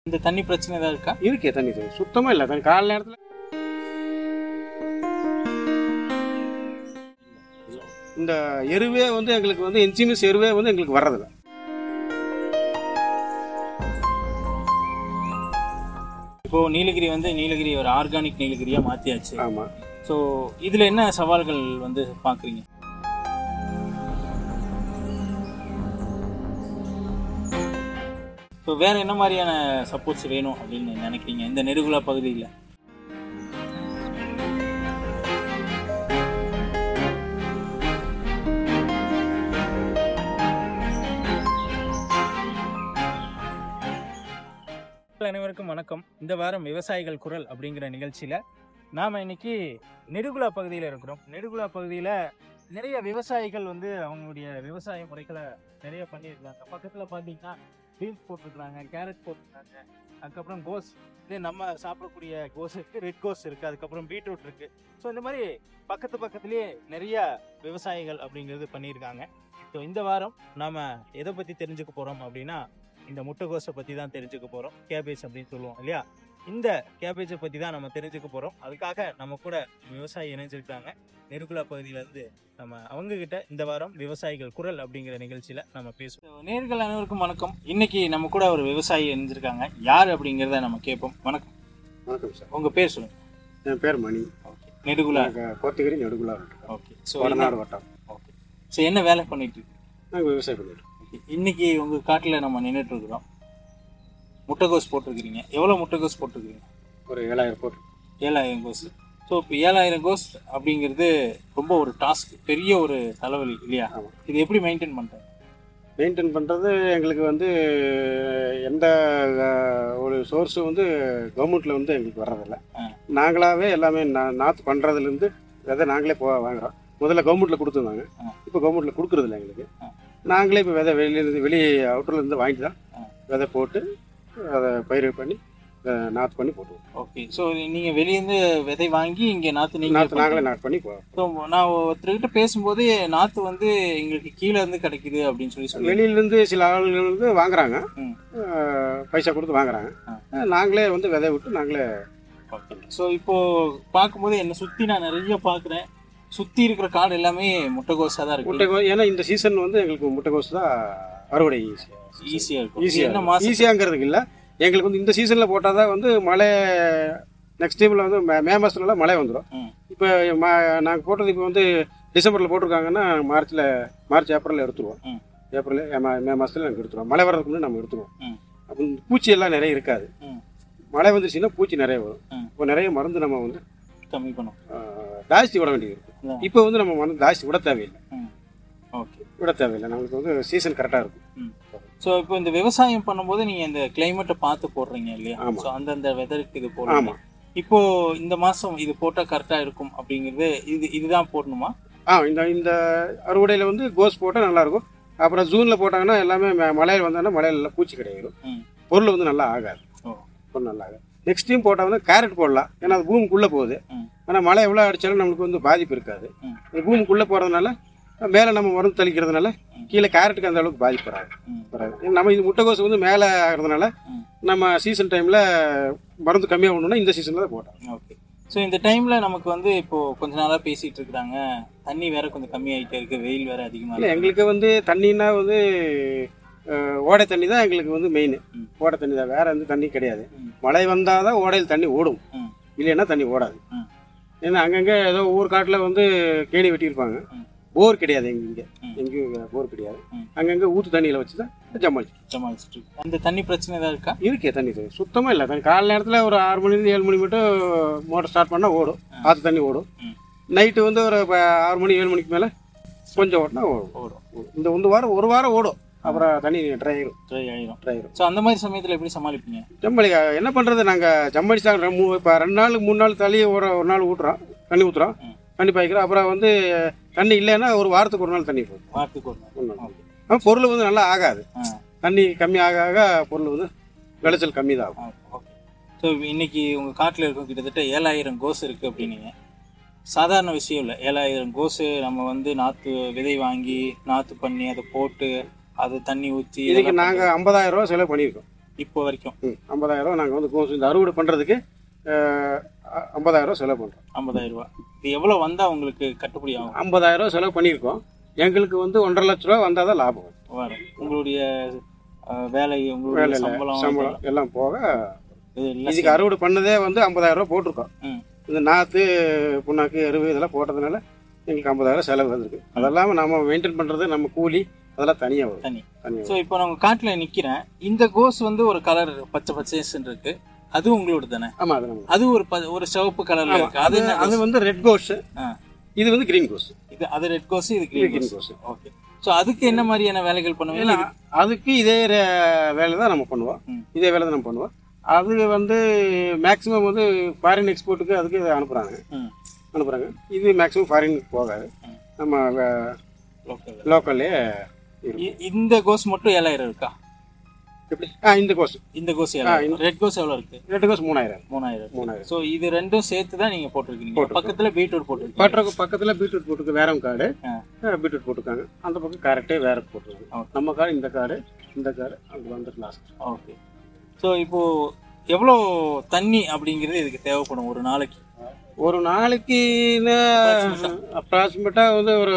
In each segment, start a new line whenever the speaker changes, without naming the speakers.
இந்த தண்ணி பிரச்சனை ஏதாவது இருக்கா
இருக்கே தண்ணி தண்ணி சுத்தமாக இல்லை தண்ணி காலை நேரத்தில் இந்த எருவே வந்து எங்களுக்கு வந்து என்சிமிஸ் எருவே வந்து எங்களுக்கு வர்றதில்ல
இப்போ நீலகிரி வந்து நீலகிரி ஒரு ஆர்கானிக் நீலகிரியா மாத்தியாச்சு
ஆமாம்
ஸோ இதுல என்ன சவால்கள் வந்து பாக்குறீங்க ஸோ வேற என்ன மாதிரியான சப்போர்ட்ஸ் வேணும் அப்படின்னு நினைக்கிறீங்க இந்த நெடுகுலா பகுதியில் அனைவருக்கும் வணக்கம் இந்த வாரம் விவசாயிகள் குரல் அப்படிங்கிற நிகழ்ச்சியில் நாம் இன்னைக்கு நெடுகுலா பகுதியில் இருக்கிறோம் நெடுகுலா பகுதியில் நிறைய விவசாயிகள் வந்து அவங்களுடைய விவசாய முறைகளை நிறைய பண்ணியிருக்காங்க பக்கத்தில் பார்த்தீங்கன்னா பீன்ஸ் போட்டிருக்காங்க கேரட் போட்டிருக்காங்க அதுக்கப்புறம் கோஸ் இது நம்ம சாப்பிடக்கூடிய கோஸ் இருக்குது ரெட் கோஸ் இருக்குது அதுக்கப்புறம் பீட்ரூட் இருக்குது ஸோ இந்த மாதிரி பக்கத்து பக்கத்துலேயே நிறைய விவசாயிகள் அப்படிங்கிறது பண்ணியிருக்காங்க ஸோ இந்த வாரம் நாம் எதை பற்றி தெரிஞ்சுக்க போகிறோம் அப்படின்னா இந்த முட்டைகோஸை பற்றி தான் தெரிஞ்சுக்க போகிறோம் கேபேஜ் அப்படின்னு சொல்லுவோம் இல்லையா இந்த கேபேஜை பற்றி தான் நம்ம தெரிஞ்சுக்க போகிறோம் அதுக்காக நம்ம கூட விவசாயி இணைஞ்சிருக்காங்க நெருக்குலா பகுதியிலேருந்து நம்ம அவங்க கிட்ட இந்த வாரம் விவசாயிகள் குரல் அப்படிங்கிற நிகழ்ச்சியில் நம்ம பேசுவோம் நேர்கள் அனைவருக்கும் வணக்கம் இன்னைக்கு நம்ம கூட ஒரு விவசாயி இணைஞ்சிருக்காங்க யார் அப்படிங்கிறத நம்ம கேட்போம் வணக்கம்
வணக்கம் சார்
உங்கள் பேர் சொல்லுங்க
என் பேர் மணி
ஓகே நெடுகுலா
நாங்கள் கோத்தகிரி நடுகுலா
ஓகே ஸோ
வடநாடு வட்டம்
ஓகே ஸோ என்ன வேலை பண்ணிட்டு இருக்கு
நாங்கள் விவசாயம் பண்ணிட்டு இருக்கோம்.
Okay. இன்னைக்கு உங்கள் காட்டில் நம்ம நின்றுட்டு இருக்கிறோம் முட்டைகோஸ் போட்டிருக்கிறீங்க எவ்வளோ முட்டைகோஸ் போட்டிருக்கிறீங்க
ஒரு ஏழாயிரம் போட்டு
ஏழாயிரம் கோஸ் ஸோ இப்போ ஏழாயிரம் கோஸ் அப்படிங்கிறது ரொம்ப ஒரு டாஸ்க் பெரிய ஒரு தலைவலி இல்லையா
ஆமாம்
இது எப்படி மெயின்டைன் பண்ணுறேன்
மெயின்டைன் பண்ணுறது எங்களுக்கு வந்து எந்த அஹ், ஒரு சோர்ஸும் வந்து கவர்மெண்ட்டில் வந்து எங்களுக்கு வர்றதில்ல
ஆ.
நாங்களாகவே எல்லாமே நா- நாற்று பண்ணுறதுலேருந்து விதை நாங்களே போ வாங்குறோம் முதல்ல கவர்மெண்ட்டில் கொடுத்துருந்தாங்க
ஆ.
இப்போ கவர்மெண்ட்டில் கொடுக்குறதில்ல எங்களுக்கு
ஆ.
நாங்களே இப்போ விதை வெளியிலேருந்து வெளி அவுட்டர்லேருந்து வாங்கிட்டு தான்
ஆ.
விதை போட்டு அதை பயிர் பண்ணி அஹ், நாற்று பண்ணி போட்டுருவோம்
ஓகே ஸோ நீங்கள் வெளியேருந்து விதை வாங்கி இங்கே நாற்று நீங்கள்
நாற்று நாங்களே நாற்று பண்ணி போவோம்
ஸோ நான் ஒருத்தர்கிட்ட பேசும்போது நாற்று வந்து எங்களுக்கு கீழே இருந்து கிடைக்குது அப்படின்னு சொல்லி சொல்லி
வெளியிலேருந்து சில ஆளுகள் வந்து வாங்குறாங்க
ம்.
அஹ், பைசா கொடுத்து வாங்குறாங்க
ஆ.
அஹ், நாங்களே வந்து விதை விட்டு நாங்களே
ஓகே ஸோ இப்போ பார்க்கும்போது என்னை சுற்றி நான் நிறைய பார்க்குறேன் சுற்றி இருக்கிற காடு எல்லாமே முட்டைகோஸாக தான் இருக்கு
முட்டைகோஸ் ஏன்னா இந்த சீசன் வந்து எங்களுக்கு முட்டைகோஸ் தான் அறுவடை ஈஸியாக
ஈஸியாக இருக்கும் இது
ஈஸியாக
என்ன மாதம்
ஈஸியாங்கிறதுக்கு இல்லை எங்களுக்கு வந்து இந்த சீசனில் போட்டால் தான் வந்து மழை நெக்ஸ்ட் டைமில் வந்து மே மே மாதத்துலலாம் மழை வந்துடும்
ம்.
இப்போ நாங்கள் போட்டது இப்போ வந்து டிசம்பரில் போட்டிருக்காங்கன்னா மார்ச்சில் மார்ச் ஏப்ரலில் எடுத்துருவோம்
ம்.
ஏப்ரல் மே மே மாதத்துல நாங்கள் எடுத்துருவோம் மழை வர்றதுக்கு முன்னாடி நம்ம எடுத்துருவோம்
ம்.
அப்போ பூச்சி எல்லாம் நிறைய இருக்காது
ம்.
மழை வந்துருச்சுன்னா பூச்சி நிறைய வரும்
ம்.
இப்போ நிறைய மருந்து நம்ம வந்து
கம்மி பண்ணும்
ஆஹ், ஜாஸ்தி விட வேண்டியது இருக்கும்
அதான்.
இப்போ வந்து நம்ம மருந்து ஜாஸ்தி விட தேவையில்லை
ஓகே
விட தேவையில்லை நம்மளுக்கு வந்து சீசன் கரெக்டாக இருக்கும்
ஸோ இப்போ இந்த விவசாயம் பண்ணும்போது நீங்கள் இந்த கிளைமேட்டை பார்த்து போடுறீங்க இல்லையா
ஆமா.
ஸோ அந்தந்த வெதருக்கு இது போடுறீங்க
ஆமாம்
இப்போ இந்த மாதம் இது போட்டால் கரெக்டாக இருக்கும் அப்படிங்கிறது இது இதுதான் போடணுமா
ஆ இந்த இந்த அறுவடையில் வந்து கோஸ் போட்டால் நல்லாயிருக்கும் அப்புறம் ஜூனில் போட்டாங்கன்னா எல்லாமே ம- மழையில் வந்தாங்கன்னா மழையில் எல்லாம் பூச்சி கிடையாது
ம்
பொருள் வந்து நல்லா ஆகாது
ஓ
பொருள் நல்லா ஆகாது நெக்ஸ்ட் டைம் போட்டால் வந்து கேரட் போடலாம் ஏன்னா அது பூமிக்குள்ளே போகுது
ம்.
ஆனால் மழை எவ்வளோ அடித்தாலும் நம்மளுக்கு வந்து பாதிப்பு இருக்காது
ம்.
இது பூமிக்குள்ளே போகிறதுனால மேலே நம்ம மருந்து தெளிக்கிறதுனால
ம்.
கீழே கேரட்டுக்கு அந்த அளவுக்கு பாதிப்பு வராது
ம்
வராது ஏன்னா நம்ம இது முட்டைக்கோசு வந்து மேலே ஆகிறதுனால
ம்.
நம்ம சீசன் டைமில் மருந்து கம்மியாக பண்ணணும்னா இந்த சீசனில் தான் போட்டோம்
ஓகே ஸோ இந்த டைமில் நமக்கு வந்து இப்போ கொஞ்ச நாளாக பேசிகிட்டு இருக்கிறாங்க தண்ணி வேற கொஞ்சம் கம்மியாயிட்டே இருக்கு வெயில் வேற அதிகமாக
இல்லை
இருக்கு
எங்களுக்கு வந்து தண்ணின்னா வந்து அஹ், ஓடை தண்ணி தான் எங்களுக்கு வந்து மெயின்
ம்.
ஓடை தண்ணி தான் வேற எந்த தண்ணி கிடையாது
ம்.
மழை வந்தால் தான் ஓடையில் தண்ணி ஓடும்
ம்.
இல்லைன்னா தண்ணி ஓடாது
ம்.
ஏன்னா அங்கங்கே ஏதோ ஊர் காட்டில் வந்து கேணி வெட்டியிருப்பாங்க
ம்.
போர் கிடையாது எங்க இங்கே
ம்.
எங்கேயும் போர் கிடையாது
ம்.
அங்கங்கே ஊற்று தண்ணியில் வச்சு தான் ஜமாளிச்சு
சமாளிச்சுட்டு இருக்கு. அந்த தண்ணி பிரச்சனை ஏதாவது இருக்கா
இருக்கே தண்ணி தண்ணி சுத்தமாக இல்லை தண்ணி காலை நேரத்தில் ஒரு ஆறு மணிலேருந்து ஏழு மணி மட்டும் மோட்டர் ஸ்டார்ட் பண்ணால் ஓடும் ஆற்று தண்ணி ஓடும்
ம்.
நைட்டு வந்து ஒரு ப- ஆறு மணி ஏழு மணிக்கு மேலே கொஞ்சம் ஓட்டினா ஓடும்
ஓடும்
இந்த ஒரு வாரம் ஒரு வாரம் ஓடும் அப்புறம் தண்ணி ட்ரை ஆயிரும்
ட்ரை ஆயிரும்
ட்ரை ஆயிரும்
ஸோ அந்த மாதிரி சமயத்தில் எப்படி சமாளிப்பீங்க
ஜம்மடி என்ன பண்ணுறது நாங்கள் ஜம்மடி சாங் இப்போ ரெண்டு நாள் மூணு நாள் தள்ளி ஒரு ஒரு நாள் ஊற்றுறோம் தண்ணி ஊற்றுறோம்
ம்.
தண்ணி பாய்க்கிறோம் அப்புறம் வந்து தண்ணி இல்லைன்னா ஒரு வாரத்துக்கு ஒரு நாள் தண்ணி போகும்
வாரத்துக்கு ஒரு நாள்
ஒரு நாள்.
ஓகே
ஆனால் பொருள் வந்து நல்லா ஆகாது
ஆ
தண்ணி கம்மி ஆக ஆக பொருள் வந்து விளைச்சல் கம்மி தான் ஆகும்
ஓகே ஸோ இன்னைக்கு உங்கள் காட்டில் இருக்கும் கிட்டத்தட்ட ஏழாயிரம் கோஸ் இருக்குது அப்படின்னீங்க சாதாரண விஷயம் இல்லை ஏழாயிரம் கோஸு நம்ம வந்து நாற்று விதை வாங்கி நாற்று பண்ணி அதை போட்டு அது தண்ணி ஊற்றி
இதுக்கு நாங்கள் ஐம்பதாயிரம் ரூபா செலவு பண்ணியிருக்கோம்
இப்போ வரைக்கும்
ம் ஐம்பதாயிரம் நாங்கள் வந்து கோஸ் இந்த அறுவடை பண்ணுறதுக்கு ஐம்பதாயிரம் செலவு பண்ணுறோம்
ஐம்பதாயிரம் ரூபாய் இது எவ்வளோ வந்தால் உங்களுக்கு கட்டுப்படி ஆகும்
ஐம்பதாயிரம் செலவு பண்ணியிருக்கோம் எங்களுக்கு வந்து ஒன்றரை லட்ச ரூபா வந்தால் தான் லாபம் வரும்.
வரும் உங்களுடைய அஹ், வேலை உங்களுடைய
வேலையில்
சம்பளம்
சம்பளம் எல்லாம் போக
இது எல்லாம்
இதுக்கு அறுவடை பண்ணதே வந்து ஐம்பதாயிரம் ரூபா போட்டிருக்கோம்
ம்.
இந்த நாற்று புண்ணாக்கு எருவு இதெல்லாம் போட்டதுனால எங்களுக்கு ஐம்பதாயிரம் செலவு வந்திருக்கு அதெல்லாம் நம்ம மெயின்டைன் பண்ணுறது நம்ம கூலி அதெல்லாம் தனியாக வரும்
தனி
தனியாக
ஸோ இப்போ நான் காட்டில் நிற்கிறேன் இந்த கோஸ் வந்து ஒரு கலர் பச்சை பச்சேஸ்ன்னு இருக்கு அது உங்களோட தானே
ஆமாம் அது நம்ம
அது ஒரு ப- ஒரு சிவப்பு கலர்ல
ஆமா,
இருக்கு அது
அது
என்ன
அது
ghost?
வந்து ரெட் கோஸ்
ஆ.
இது வந்து கிரீன் கோஸ்
இது அது ரெட் கோஸ் இது
இது
green
green
goes
goes
okay so அதுக்கு என்ன மாதிரியான வேலைகள் பண்ணுவீங்க
ஏன்னா அதுக்கு இதே ரே- வேலை தான் நம்ம பண்ணுவோம்
ம்.
இதே வேலை தான் நம்ம பண்ணுவோம் அது வந்து மேக்ஸிமம் வந்து ஃபாரின் எக்ஸ்போர்ட்டுக்கு அதுக்கு அனுப்புகிறாங்க
ம்.
அனுப்புகிறாங்க இது மேக்ஸிமம் ஃபாரினுக்கு போகாது
ம்.
நம்ம
லோக்கல்
லோக்கல்லே
இந்த கோஸ் மட்டும் ஏழாயிரம் இருக்கா
எப்படி ஆ இந்த கோஸ்
இந்த கோஸ் ஏழாயிரம் ரெட் கோஸ் எவ்வளோ இருக்கு
ரெண்டு கோஸ் மூணாயிரம்
மூணாயிரம்
மூணாயிரம்
ஸோ இது ரெண்டும் சேர்த்து தான் நீங்க போட்டிருக்கீங்க
போட்டிருக்கோம்.
பக்கத்துல பீட்ரூட் போட்டிருக்கீங்க
பட்டருக்கு பக்கத்தில் பீட்ரூட் போட்டுருக்கு வேற காடு
ஆ.
பீட்ரூட் போட்டிருக்காங்க அந்த பக்கம் கேரட்டே வேற போட்டிருக்காங்க
ஓகே.
நம்ம காடு இந்த காடு இந்த காடு அங்கே வந்துட்டு லாஸ்ட்
ஓகே ஸோ இப்போ எவ்வளோ தண்ணி அப்படிங்கிறது இதுக்கு தேவைப்படும் ஒரு நாளைக்கு
ஒரு நாளைக்குன்னு அப்ராக்சிமேட்டாக வந்து ஒரு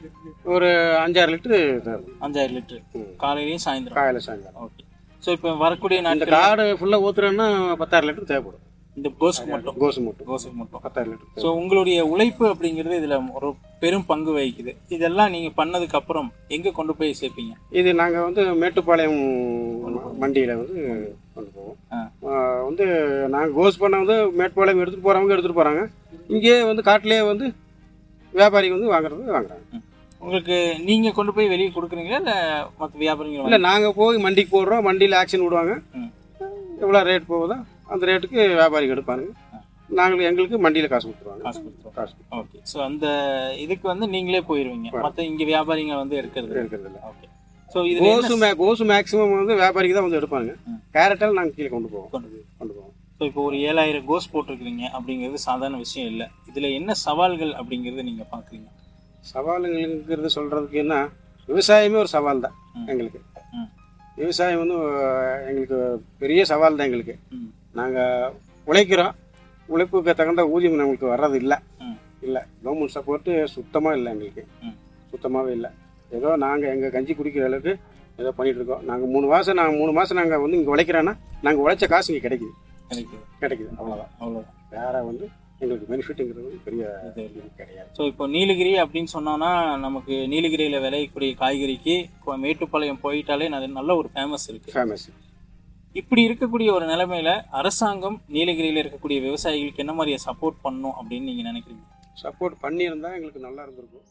ஒரு அஞ்சாறு லிட்டரு தரும்
அஞ்சாயிரம் லிட்டர்
ம்.
காலையிலயும் சாயந்தரம்
காலையில் சாயங்காலம்
ஓகே ஸோ இப்போ வரக்கூடிய
இந்த
நாட்கள்
காடு ஃபுல்லாக ஊற்றுறோன்னா பத்தாயிரம் லிட்டர் தேவைப்படும்
இந்த கோஸ்க்கு மட்டும்
கோசு மட்டும்
கோஸுக்கு மட்டும்
பத்தாயிரம் லிட்டர்
ஸோ உங்களுடைய உழைப்பு அப்படிங்கிறது இதுல ஒரு பெரும் பங்கு வகிக்குது இதெல்லாம் நீங்க பண்ணதுக்கு அப்புறம் எங்க கொண்டு போய் சேர்ப்பீங்க
இது நாங்கள் வந்து மேட்டுப்பாளையம் மண்டியில் வந்து கொண்டு போவோம்
ஆ.
ஆ, வந்து நாங்கள் கோஸ் பண்ண வந்து மேட்டுப்பாளையம் எடுத்துகிட்டு போகிறவங்க எடுத்துகிட்டு போகிறாங்க இங்கேயே வந்து காட்டிலேயே வந்து வியாபாரிங்க வந்து வாங்குறது வாங்குறாங்க
உங்களுக்கு நீங்க கொண்டு போய் வெளியே கொடுக்குறீங்களா இல்ல மற்ற வியாபாரிகள்
இல்லை நாங்கள் போய் மண்டிக்கு போடுறோம் மண்டியில் ஆக்ஷன் விடுவாங்க
ம்.
எவ்வளோ ரேட் போகுதோ அந்த ரேட்டுக்கு வியாபாரிங்க எடுப்பாங்க நாங்கள் எங்களுக்கு மண்டியில் காசு கொடுத்துருவாங்க
காசு கொடுத்துருவோம்
காசு
ஓகே ஸோ அந்த இதுக்கு வந்து நீங்களே போயிருவீங்க மற்ற இங்க வியாபாரிங்க வந்து எடுக்கிறது இல்ல.
இருக்கிறது இல்லை
ஓகே ஸோ இது
கோசு மே கோசு மேக்ஸிமம் வந்து வியாபாரிக்கு தான் வந்து எடுப்பாங்க
ம்.
கேரட்டால் நாங்கள் கீழே கொண்டு போவோம்
கொண்டு போய்
கொண்டு போவோம்
ஸோ இப்போ ஒரு ஏழாயிரம் கோஸ் போட்டிருக்கிறீங்க அப்படிங்கிறது சாதாரண விஷயம் இல்லை இதில் என்ன சவால்கள் அப்படிங்கிறது நீங்கள் பார்க்குறீங்க
சவாலுங்கிறது சொல்கிறதுக்கு என்ன விவசாயமே ஒரு சவால் தான்
ம்.
எங்களுக்கு
ம்.
விவசாயம் வந்து அஹ், எங்களுக்கு பெரிய சவால் தான் எங்களுக்கு
ம்.
நாங்கள் உழைக்கிறோம் உழைப்புக்கு தகுந்த ஊதியம் நம்மளுக்கு வர்றது இல்லை
ம்.
இல்லை கவர்மெண்ட் சப்போர்ட்டு சுத்தமாக இல்லை எங்களுக்கு
ம்.
சுத்தமாகவே இல்லை ஏதோ நாங்கள் எங்கள் கஞ்சி குடிக்கிற அளவுக்கு ஏதோ பண்ணிட்டு இருக்கோம் நாங்கள் மூணு மாதம் நாங்கள் மூணு மாதம் நாங்கள் வந்து இங்கே உழைக்கிறோன்னா நாங்கள் உழைச்ச காசு இங்கே கிடைக்குது
கிடைக்குது
கிடைக்குது அவ்வளோதான்
அவ்வளோதான்
வேற வந்து எங்களுக்கு பெனிஃபிட்டுங்கிறது வந்து பெரிய
இது
இது கிடையாது
ஸோ இப்போ நீலகிரி அப்படின்னு சொன்னோன்னா நமக்கு நீலகிரியில் விளையக்கூடிய காய்கறிக்கு இப்போ மேட்டுப்பாளையம் போயிட்டாலே அது நல்ல ஒரு ஃபேமஸ் இருக்குது
ஃபேமஸ்
இப்படி இருக்கக்கூடிய ஒரு நிலைமையில அரசாங்கம் நீலகிரியில் இருக்கக்கூடிய விவசாயிகளுக்கு என்ன மாதிரி சப்போர்ட் பண்ணும் அப்படின்னு நீங்கள் நினைக்கிறீங்க
சப்போர்ட் பண்ணியிருந்தா எங்களுக்கு நல்லா இருந்திருக்கும்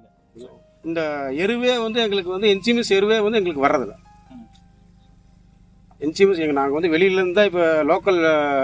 இந்த எருவே வந்து எங்களுக்கு வந்து என்சிமிஸ் எருவே வந்து எங்களுக்கு வர்றதில்ல
ம்.
என்சிமிஸ் எங்கள் நாங்கள் வந்து வெளியிலேருந்து தான் இப்போ லோக்கல்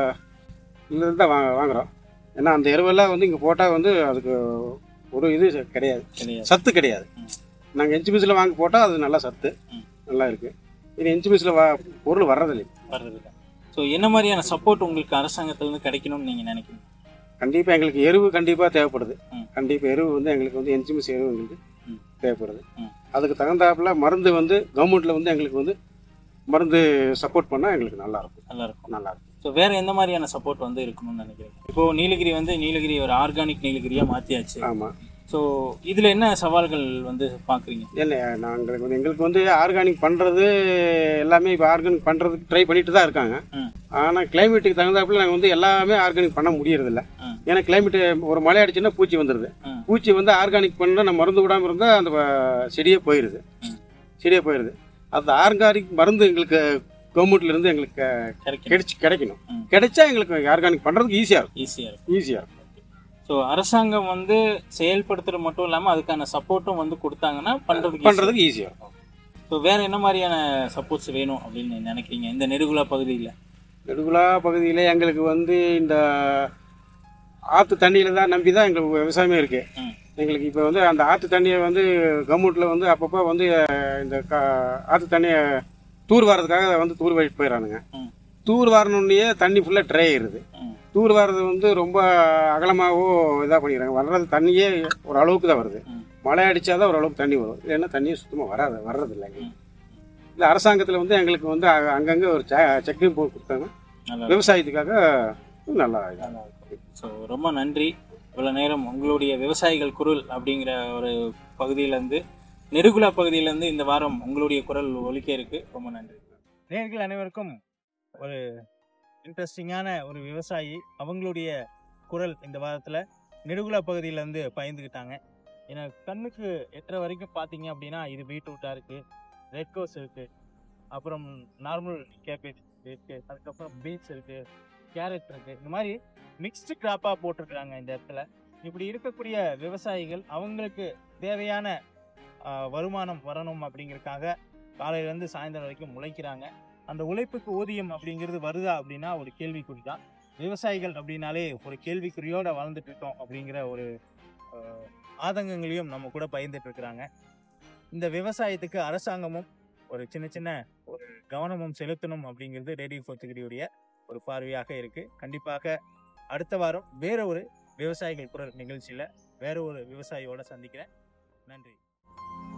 இருந்து தான் வாங்க வாங்குறோம் ஏன்னா அந்த எருவெல்லாம் வந்து இங்கே போட்டால் வந்து அதுக்கு ஒரு இது கிடையாது
கிடையாது
சத்து கிடையாது
ம்.
நாங்கள் என்சிமிஸில் வாங்கி போட்டால் அது நல்லா சத்து
ம்.
நல்லா இருக்குது இது என்சிமிஸில் வா பொருள் வர்றதில்லை
வர்றதில்ல ஸோ என்ன மாதிரியான சப்போர்ட் உங்களுக்கு அரசாங்கத்திலேருந்து கிடைக்கணும்னு நீங்கள் நினைக்கிறீங்க
கண்டிப்பாக எங்களுக்கு எருவு கண்டிப்பாக தேவைப்படுது
ம்.
கண்டிப்பாக எருவு வந்து எங்களுக்கு வந்து என்சிமிஸ் எருவு எங்களுக்கு
ம்.
தேவைப்படுது
ம்.
அதுக்கு தகுந்தாப்புல மருந்து வந்து கவர்மெண்ட்டில் வந்து எங்களுக்கு வந்து மருந்து சப்போர்ட் பண்ணால் எங்களுக்கு நல்லா இருக்கும்
நல்லா இருக்கும்
நல்லா இருக்கும்
ஸோ வேற எந்த மாதிரியான சப்போர்ட் வந்து இருக்கணும்னு நினைக்கிறீங்க இப்போ நீலகிரி வந்து நீலகிரி ஒரு ஆர்கானிக் நீலகிரியாக மாற்றியாச்சு
ஆமாம்
ஸோ இதில் என்ன சவால்கள் வந்து பார்க்குறீங்க
இல்லை நாங்களுக்கு வந்து எங்களுக்கு வந்து ஆர்கானிக் பண்ணுறது எல்லாமே இப்போ ஆர்கானிக் பண்ணுறதுக்கு ட்ரை பண்ணிட்டு தான் இருக்காங்க
ம்.
ஆனால் கிளைமேட்டுக்கு தகுந்தாப்புல நாங்கள் வந்து எல்லாமே ஆர்கானிக் பண்ண முடியறதில்ல
ம்.
ஏன்னா கிளைமேட் ஒரு மழை அடிச்சுன்னா பூச்சி வந்துடுது
ம்.
பூச்சி வந்து ஆர்கானிக் பண்ணால் நம்ம மருந்து விடாமல் இருந்தால் அந்த அஹ், செடியே போயிடுது
ம்.
செடியே போயிடுது அந்த ஆர்கானிக் மருந்து எங்களுக்கு கவர்மெண்ட்ல இருந்து எங்களுக்கு
கிடைக்கும்
கிடைச்சி கிடைக்கணும்
ம்.
கிடைச்சா எங்களுக்கு ஆர்கானிக் பண்ணுறதுக்கு ஈஸியாக இருக்கும்
ஈஸியாக இருக்கும்
ஈஸியாக இருக்கும்
ஸோ அரசாங்கம் வந்து செயல்படுத்துறது மட்டும் இல்லாமல் அதுக்கான சப்போர்ட்டும் வந்து கொடுத்தாங்கன்னா பண்ணுறதுக்கு
பண்ணுறதுக்கு ஈஸியாக இருக்கும்
ஸோ வேற என்ன மாதிரியான சப்போர்ட்ஸ் வேணும் அப்படின்னு நினைக்கிறீங்க இந்த நெடுகுலா பகுதியில்
நெடுகுலா பகுதியில் எங்களுக்கு வந்து இந்த ஆற்று தண்ணியில் தான் நம்பி தான் எங்களுக்கு விவசாயமே இருக்குது
ம்.
எங்களுக்கு இப்போ வந்து அந்த ஆற்று தண்ணியை வந்து கவர்மெண்ட்டில் வந்து அப்பப்போ வந்து அஹ், இந்த கா ஆற்று தண்ணியை தூர் வாரதுக்காக வந்து தூர் வாரிட்டு போயிடறானுங்க
ம்.
தூர் வாரணுன்னே தண்ணி ஃபுல்லாக ட்ரை ஆயிடுது
ம்.
தூர் வாரது வந்து ரொம்ப அகலமாகவோ இதாக பண்ணிடுறாங்க வர்றது தண்ணியே ஒரு அளவுக்கு தான் வருது
ம்.
மழை அடித்தாதான் ஒரு அளவுக்கு தண்ணி வரும் இல்லைன்னா தண்ணியே சுத்தமாக வராது வர்றதில்லை
ம்.
இந்த அரசாங்கத்தில் வந்து எங்களுக்கு வந்து அ- அங்கங்கே ஒரு செக் டேம் போட்டு கொடுத்தாங்க
நல்லா
விவசாயத்துக்காக நல்லா இதாக
ஸோ ரொம்ப நன்றி இவ்வளோ நேரம் உங்களுடைய விவசாயிகள் குரல் அப்படிங்கிற ஒரு பகுதியிலேருந்து நெடுகுலா பகுதியிலேருந்து இந்த வாரம் உங்களுடைய குரல் ஒலிக்க இருக்கு ரொம்ப நன்றி நேர்கள் அனைவருக்கும் ஒரு இன்ட்ரெஸ்டிங்கான ஒரு விவசாயி அவங்களுடைய குரல் இந்த வாரத்தில் நெடுகுலா பகுதியிலேருந்து பயந்துக்கிட்டாங்க எனக்கு கண்ணுக்கு எட்டுற வரைக்கும் பார்த்தீங்க அப்படின்னா இது பீட்ரூட்டாக இருக்குது ரெட் கோஸ் இருக்குது அப்புறம் நார்மல் கேபேஜ் இருக்குது அதுக்கப்புறம் பீன்ஸ் இருக்குது கேரட் இருக்குது இந்த மாதிரி மிக்ஸ்டு கிராப்பாக போட்டிருக்கிறாங்க இந்த இடத்துல இப்படி இருக்கக்கூடிய விவசாயிகள் அவங்களுக்கு தேவையான ஆ, வருமானம் வரணும் அப்படிங்கறதுக்காக காலையிலேருந்து சாயந்தரம் வரைக்கும் உழைக்கிறாங்க அந்த உழைப்புக்கு ஊதியம் அப்படிங்கிறது வருதா அப்படின்னா ஒரு கேள்விக்குறி தான் விவசாயிகள் அப்படின்னாலே ஒரு கேள்விக்குறியோட வாழ்ந்துட்டு இருக்கோம் அப்படிங்கிற ஒரு ஆ, ஆதங்கங்களையும் நம்ம கூட பயந்துட்டு இருக்கிறாங்க இந்த விவசாயத்துக்கு அரசாங்கமும் ஒரு சின்ன சின்ன ஒரு கவனமும் செலுத்தணும் அப்படிங்கிறது ரேடியோ பொத்துக்கிறியுடைய ஒரு பார்வையாக இருக்கு கண்டிப்பாக அடுத்த வாரம் வேற ஒரு விவசாயிகள் குரல் நிகழ்ச்சியில வேற ஒரு விவசாயியோட சந்திக்கிறேன் நன்றி